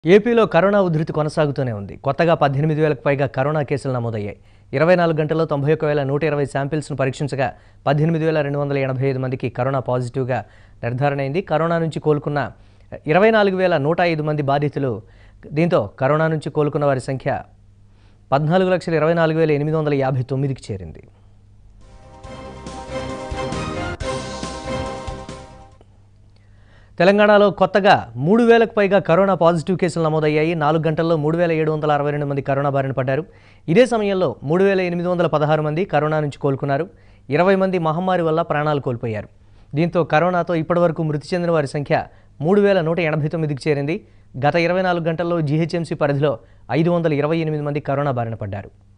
ఏపీలో కరోనా ఉధృతి కొనసాగుతూనే ఉంది కొత్తగా పద్దెనిమిది వేలకు పైగా కరోనా కేసులు నమోదయ్యాయి ఇరవై నాలుగు గంటల్లో తొంభై ఒక్క వేల నూట ఇరవై శాంపిల్స్ను పరీక్షించగా పద్దెనిమిది వేల రెండు వందల ఎనభై ఐదు మందికి కరోనా పాజిటివ్గా నిర్ధారణ అయింది కరోనా నుంచి కోలుకున్న ఇరవై నాలుగు వేల నూట ఐదు మంది బాధితులు దీంతో కరోనా నుంచి కోలుకున్న వారి సంఖ్య పద్నాలుగు లక్షల ఇరవై నాలుగు వేల ఎనిమిది వందల యాభై తొమ్మిదికి చేరింది తెలంగాణలో కొత్తగా మూడు వేలకు పైగా కరోనా పాజిటివ్ కేసులు నమోదయ్యాయి నాలుగు గంటల్లో మూడు వేల ఏడు వందల అరవై రెండు మంది కరోనా బారిన పడ్డారు ఇదే సమయంలో మూడు వేల ఎనిమిది వందల పదహారు మంది కరోనా నుంచి కోలుకున్నారు ఇరవై మంది మహమ్మారి వల్ల ప్రాణాలు కోల్పోయారు దీంతో కరోనాతో ఇప్పటివరకు మృతి చెందిన వారి సంఖ్య మూడు వేల నూట ఎనభై తొమ్మిదికి చేరింది గత ఇరవై నాలుగు గంటల్లో జీహెచ్ఎంసీ పరిధిలో ఐదు వందల ఇరవై ఎనిమిది మంది కరోనా బారిన పడ్డారు